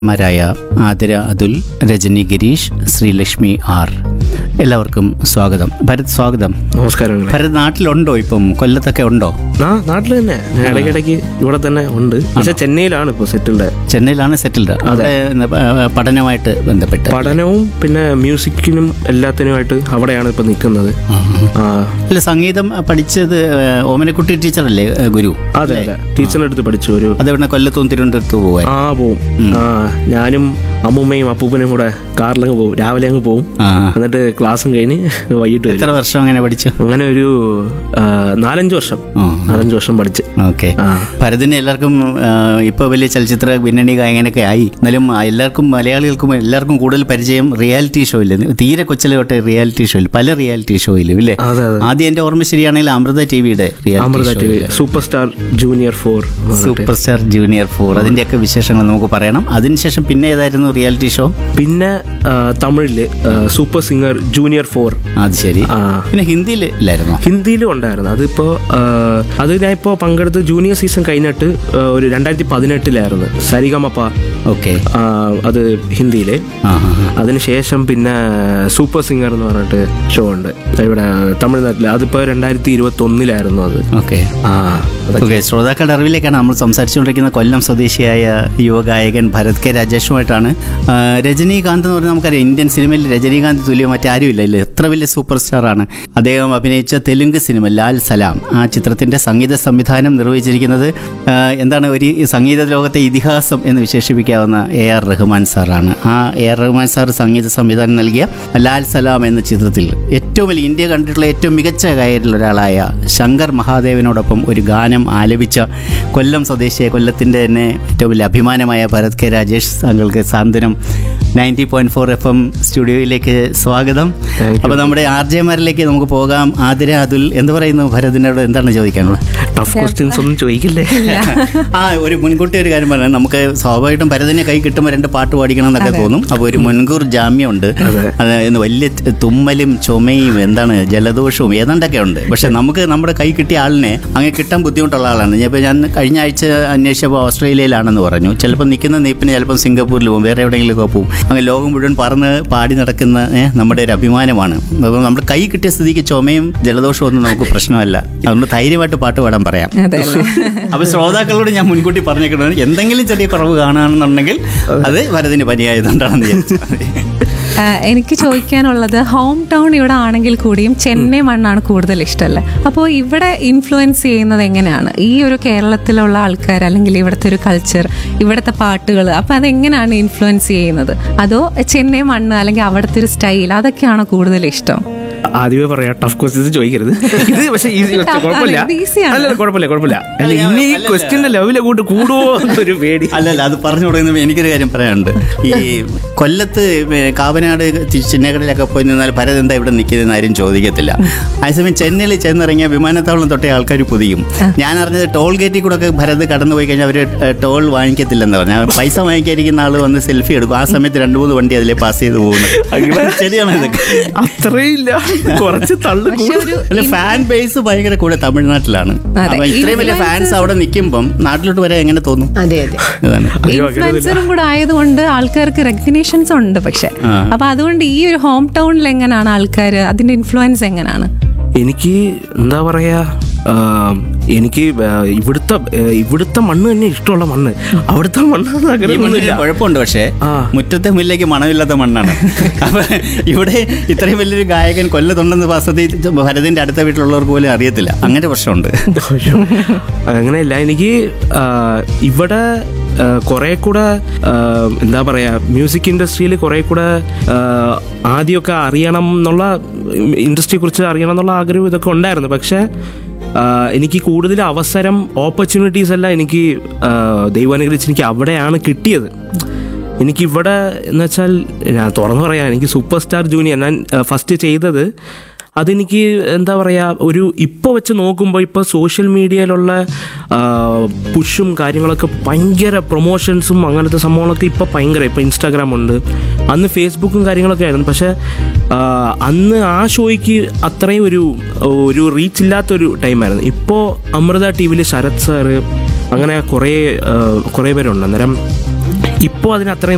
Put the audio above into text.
മാരായ ആതിര അതുൽ രജനി ഗിരീഷ് ശ്രീലക്ഷ്മി ആർ എല്ലാവർക്കും സ്വാഗതം ഭരത് സ്വാഗതം നമസ്കാരം നിങ്ങളെ. ഭരത് നാട്ടിലുണ്ടോ ഇപ്പം കൊല്ലത്തൊക്കെ ഉണ്ടോ ആ നാട്ടിൽ തന്നെ ഞാൻ ഇടയ്ക്കിടയ്ക്ക് ഇവിടെ തന്നെ ഉണ്ട് പക്ഷെ ചെന്നൈയിലാണ് ഇപ്പോൾ സെറ്റിൽഡ് ചെന്നൈയിലാണ് സെറ്റിൽഡ് അവിടെ ഏ, പഠനമായിട്ട് ബന്ധപ്പെട്ട് പഠനവും പിന്നെ മ്യൂസിക്കിനും എല്ലാത്തിനുമായിട്ട് അവിടെയാണ് ഇപ്പൊ നിൽക്കുന്നത് ആ അല്ല സംഗീതം പഠിച്ചത് ഏ, ഓമനക്കുട്ടി ടീച്ചറല്ലേ ഏ, ഗുരു അതെ അതെ ടീച്ചറിന്റെ അടുത്ത് പഠിച്ചു ഒരു അതെവിടെ കൊല്ലത്തും തിരുവനന്തപുരത്ത് പോവാൻ ആ പോവും ആ ഞാനും അമ്മൂമ്മയും അപ്പൂപ്പനും കൂടെ കാറിലങ്ങ് പോവും രാവിലെ അങ്ങ് പോവും ആ എന്നിട്ട് ക്ലാസ്സും കഴിഞ്ഞ് വൈകിട്ട് വരും എത്ര വർഷം അങ്ങനെ പഠിച്ചു അങ്ങനെ ഒരു ആ, നാലഞ്ച് വർഷം ആ നാലഞ്ച് വർഷം പഠിച്ച് ഓക്കെ ആ ഭരതിന് എല്ലാവർക്കും ഇപ്പോൾ വലിയ ചലച്ചിത്ര പിന്നണി ഗായകനൊക്കെ ആയി എന്നാലും ആ, എല്ലാവർക്കും മലയാളികൾക്കും എല്ലാവർക്കും കൂടുതൽ പരിചയം റിയാലിറ്റി ഷോയിൽ തീരെ കൊച്ചിലെ തൊട്ട് റിയാലിറ്റി ഷോയിൽ പല റിയാലിറ്റി ഷോയിലും ഇല്ലേ അതെ അതെ ആദ്യം എൻ്റെ ഓർമ്മ ശരിയാണെങ്കിൽ അമൃത ടി വിയുടെ Amrita T V super star junior four super star junior four അതിൻ്റെയൊക്കെ വിശേഷങ്ങൾ നമുക്ക് പറയണം അതിനുശേഷം പിന്നെ ഏതായിരുന്നു റിയാലിറ്റി ഷോ പിന്നെ ആ, തമിഴില് ആ, സൂപ്പർ സിംഗർ ജൂനിയർ ഫോർ അത് ശരി ആ പിന്നെ ഹിന്ദിയിൽ ഇല്ലായിരുന്നോ ഹിന്ദിയിലും ഉണ്ടായിരുന്നു അതിപ്പോ ആ, അത് ഞാൻ ഇപ്പോൾ പങ്കെടുത്ത് ജൂനിയർ സീസൺ കഴിഞ്ഞിട്ട് ആ, ഒരു രണ്ടായിരത്തി പതിനെട്ടിലായിരുന്നു സരിഗമപ്പ ഓക്കെ ആ, അത് ഹിന്ദിയില് ആ ആ ആ. അതിനുശേഷം പിന്നെ സൂപ്പർ സിംഗർ എന്ന് പറഞ്ഞിട്ട് ഷോ ഉണ്ട് ഇവിടെ തമിഴ്നാട്ടിൽ അതിപ്പോ രണ്ടായിരത്തി ഇരുപത്തി ഒന്നിലായിരുന്നു അത് ഓക്കെ ആ ഓക്കെ ശ്രോതാക്കളുടെ അറിവിലേക്കാണ് നമ്മൾ സംസാരിച്ചുകൊണ്ടിരിക്കുന്ന കൊല്ലം സ്വദേശിയായ യുവഗായകൻ ഭരത് കെ രാജേഷുമായിട്ടാണ് ആ, രജനീകാന്ത് എന്ന് പറഞ്ഞാൽ നമുക്കറിയാം ഇന്ത്യൻ സിനിമയിൽ രജനീകാന്ത് തുല്യം മറ്റാരും ഇല്ല ഇല്ലേ എത്ര വലിയ സൂപ്പർ സ്റ്റാർ ആണ് അദ്ദേഹം അഭിനയിച്ച തെലുങ്ക് സിനിമ ലാൽ സലാം ആ ചിത്രത്തിന്റെ സംഗീത സംവിധാനം നിർവഹിച്ചിരിക്കുന്നത് ആ, എന്താണ് ഒരു ഈ സംഗീത ലോകത്തെ ഇതിഹാസം എന്ന് വിശേഷിപ്പിക്കാവുന്ന എ ആർ റഹ്മാൻ സാറാണ് ആ എ ആർ റഹ്മാൻ സാർ സംഗീത സംവിധാനം നൽകിയ ലാൽ സലാം എന്ന ചിത്രത്തിൽ ഏറ്റവും വലിയ ഇന്ത്യ കണ്ടിട്ടുള്ള ഏറ്റവും മികച്ച ഗായകരിൽ ഒരാളായ ശങ്കർ മഹാദേവനോടൊപ്പം ഒരു ഗാനം ആലപിച്ച കൊല്ലം സ്വദേശിയെ കൊല്ലത്തിൻ്റെ തന്നെ ഏറ്റവും വലിയ അഭിമാനമായ ഭരത് കെ രാജേഷ് താങ്കൾക്ക് Santhwanam ninety point four FM എം സ്റ്റുഡിയോയിലേക്ക് സ്വാഗതം Thank you. അപ്പോൾ നമ്മുടെ ആർ ജെമാരിലേക്ക് നമുക്ക് പോകാം ആതിര അതുൽ എന്ത് പറയുന്നു ഭരതിനോട് എന്താണ് ചോദിക്കാനുള്ളത് ടഫ് ക്വസ്റ്റ്യൻസ് ഒന്നും ചോദിക്കില്ലേ ആ ഒരു മുൻകൂട്ടി ഒരു കാര്യം പറഞ്ഞാൽ നമുക്ക് സ്വാഭാവികമായിട്ടും ഭരതിനെ കൈ കിട്ടുമ്പോൾ രണ്ട് പാട്ട് പാടിക്കണം എന്നൊക്കെ തോന്നും അപ്പോൾ ഒരു മുൻകൂർ ജാമ്യമുണ്ട് അത് ഇന്ന് വലിയ തുമ്മലും ചുമയും എന്താണ് ജലദോഷവും ഏതാണ്ടൊക്കെ ഉണ്ട് പക്ഷെ നമുക്ക് നമ്മുടെ കൈ കിട്ടിയ ആളിനെ അങ്ങനെ കിട്ടാൻ ബുദ്ധിമുട്ടുള്ള ആളാണ് ഞാൻ ഇപ്പോൾ ഞാൻ കഴിഞ്ഞ ആഴ്ച അന്വേഷിച്ചപ്പോൾ ഓസ്ട്രേലിയയിലാണെന്ന് പറഞ്ഞു ചിലപ്പോൾ നിൽക്കുന്ന നീപ്പിന് ചിലപ്പോൾ സിംഗപ്പൂരിൽ പോകും വേറെ എവിടെയെങ്കിലുമൊക്കെ പോകും അങ്ങനെ ലോകം മുഴുവൻ പറന്ന് പാടി നടക്കുന്ന ഏ, നമ്മുടെ ഒരു അഭിമാനമാണ് അപ്പോൾ നമ്മുടെ കൈ കിട്ടിയ സ്ഥിതിക്ക് ചുമയും ജലദോഷവും ഒന്നും നമുക്ക് പ്രശ്നമല്ല അതുകൊണ്ട് ധൈര്യമായിട്ട് പാട്ട് പാടാൻ പറയാം അപ്പൊ ശ്രോതാക്കളോട് ഞാൻ മുൻകൂട്ടി പറഞ്ഞേക്കുന്നത് എന്തെങ്കിലും ചെറിയ കുറവ് കാണുകയാണെന്നുണ്ടെങ്കിൽ അത് ഭരതിന് പനിയായതുകൊണ്ടാണെന്ന് വിചാരിച്ചത് ആ, എനിക്ക് ചോദിക്കാനുള്ളത് ഹോം ടൗൺ ഇവിടെ ആണെങ്കിൽ കൂടിയും ചെന്നൈ മണ്ണാണ് കൂടുതൽ ഇഷ്ടമല്ലേ അപ്പോൾ ഇവിടെ ഇൻഫ്ലുവൻസ് ചെയ്യുന്നത് എങ്ങനെയാണ് ഈ ഒരു കേരളത്തിലുള്ള ആൾക്കാർ അല്ലെങ്കിൽ ഇവിടുത്തെ ഒരു കൾച്ചർ ഇവിടുത്തെ പാട്ടുകൾ അപ്പോൾ അതെങ്ങനെയാണ് ഇൻഫ്ലുവൻസ് ചെയ്യുന്നത് അതോ ചെന്നൈ മണ്ണ് അല്ലെങ്കിൽ അവിടുത്തെ ഒരു സ്റ്റൈൽ അതൊക്കെയാണോ കൂടുതൽ ഇഷ്ടം ആദ്യമേ പറയാം ടഫ് ക്വസ്റ്റ്യൻസ് ചോദിക്കരുത് ഇത് പക്ഷേ ഈസി Tough ആണ്, കുഴപ്പമില്ല ഇത് easy ആണ്. അല്ല കുഴപ്പമില്ല കുഴപ്പമില്ല അല്ല ഇനി ഈ ക്വസ്റ്റ്യന്റെ ലെവൽ കൂട്ട് കൂടുവോ എന്നൊരു പേടി അല്ലല്ല അത് പറഞ്ഞു കൊടുക്കുന്നപ്പോൾ എനിക്കൊരു കാര്യം പറയാനുണ്ട് ഈ കൊല്ലത്ത് ഏ, കാവനാട് തി- ചിന്നക്കടയിലൊക്കെ പോയി നിന്നാൽ ഭരത് എന്താ ഇവിടെ നിൽക്കുന്നതെന്ന് ആരും ചോദിക്കത്തില്ല അതേസമയം ചെന്നൈയിൽ ചെന്നിറങ്ങിയ വിമാനത്താവളം തൊട്ടേ ആൾക്കാർ പൊതിയും ഞാൻ അറിഞ്ഞത് ടോൾ ഗേറ്റിൽ കൂടെ ഒക്കെ ഭരത് കടന്നു പോയി കഴിഞ്ഞാൽ അവർ ടോൾ വാങ്ങിക്കത്തില്ലെന്ന് പറഞ്ഞാൽ പൈസ വാങ്ങിക്കാതിരിക്കുന്ന ആൾ വന്ന് സെൽഫി എടുക്കും ആ സമയത്ത് രണ്ട് മൂന്ന് വണ്ടി അതിലെ പാസ് ചെയ്ത് പോകുന്നത് ശരിയാണ് ഇതൊക്കെ അത്രയില്ല കുറച്ച് തള്ളു പക്ഷെ ഒരു അല്ല ഫാൻ ബേസ് ഭയങ്കര കൂടെ തമിഴ്നാട്ടിലാണ് അതെ. അപ്പൊ ഇത്രയും വലിയ ഫാൻസ് അവിടെ നിൽക്കുമ്പം നാട്ടിലോട്ട് വരാൻ എങ്ങനെ തോന്നും അതെ അതെ അതാണ് അയ്യോ, അങ്ങനെ ഇൻഫ്ലുവൻസറും കൂടെ ആയതുകൊണ്ട് ആൾക്കാർക്ക് റെക്കഗ്നീഷൻസ് ഉണ്ട് പക്ഷെ ആ. അപ്പൊ അതുകൊണ്ട് ഈ ഒരു ഹോം ടൗണിൽ എങ്ങനെയാണ് ആൾക്കാർ അതിന്റെ ഇൻഫ്ലുവൻസ് എങ്ങനെയാണ് എനിക്ക് എന്താ പറയാ ആ, എനിക്ക് ആ, ഇവിടുത്തെ ആ, ഇവിടുത്തെ മണ്ണ് തന്നെ ഇഷ്ടമുള്ള മണ്ണ് അവിടുത്തെ മണ്ണ് ഈ മണ്ണിന് ആഗ്രഹമൊന്നുമില്ല കുഴപ്പമുണ്ട് പക്ഷേ ആ. മുറ്റത്തെ മുല്ലേക്ക് മണമില്ലാത്ത മണ്ണാണ് അപ്പൊ ഇവിടെ ഇത്രയും വലിയൊരു ഗായകൻ കൊല്ലത്തുണ്ടെന്ന് വസതി ഭരതിന്റെ അടുത്ത വീട്ടിലുള്ളവർക്ക് പോലും അറിയത്തില്ല അങ്ങനെ പ്രശ്നമുണ്ട് അയ്യോ. അങ്ങനെയല്ല എനിക്ക് ആ, ഇവിടെ ആ, കുറെ കൂടെ ആ, എന്താ പറയാ മ്യൂസിക് ഇൻഡസ്ട്രിയിൽ കുറെ കൂടെ ആ, ആദ്യമൊക്കെ അറിയണം എന്നുള്ള ഇൻഡസ്ട്രിയെ കുറിച്ച് അറിയണം എന്നുള്ള ആഗ്രഹം ഇതൊക്കെ ഉണ്ടായിരുന്നു പക്ഷെ ആ, എനിക്ക് കൂടുതൽ അവസരം ഓപ്പർച്യൂണിറ്റീസ് എല്ലാം എനിക്ക് ആ, ദൈവം അനുഗ്രഹിച്ച് എനിക്ക് അവിടെയാണ് കിട്ടിയത് എനിക്കിവിടെ എന്ന് വെച്ചാൽ ഞാൻ തുറന്നു പറയാം എനിക്ക് സൂപ്പർ സ്റ്റാർ ജൂനിയർ ഞാൻ ഫസ്റ്റ് ചെയ്തത് അതെനിക്ക് എന്താ പറയുക ഒരു ഇപ്പോൾ വെച്ച് നോക്കുമ്പോൾ ഇപ്പോൾ സോഷ്യൽ മീഡിയയിലുള്ള പുഷും കാര്യങ്ങളൊക്കെ ഭയങ്കര പ്രൊമോഷൻസും അങ്ങനത്തെ സംഭവങ്ങളൊക്കെ ഇപ്പോൾ ഭയങ്കര ഇപ്പോൾ ഇൻസ്റ്റാഗ്രാം ഉണ്ട് അന്ന് ഫേസ്ബുക്കും കാര്യങ്ങളൊക്കെ ആയിരുന്നു പക്ഷേ ആ, അന്ന് ആ ഷോയ്ക്ക് അത്രയും ഒരു ഒരു റീച്ച് ഇല്ലാത്തൊരു ടൈമായിരുന്നു ഇപ്പോൾ അമൃത ടി വിയിൽ ശരത് സാറ് അങ്ങനെ കുറേ ആ, കുറേ പേരുണ്ട് അന്നേരം ഇപ്പോൾ അതിന് അത്രയും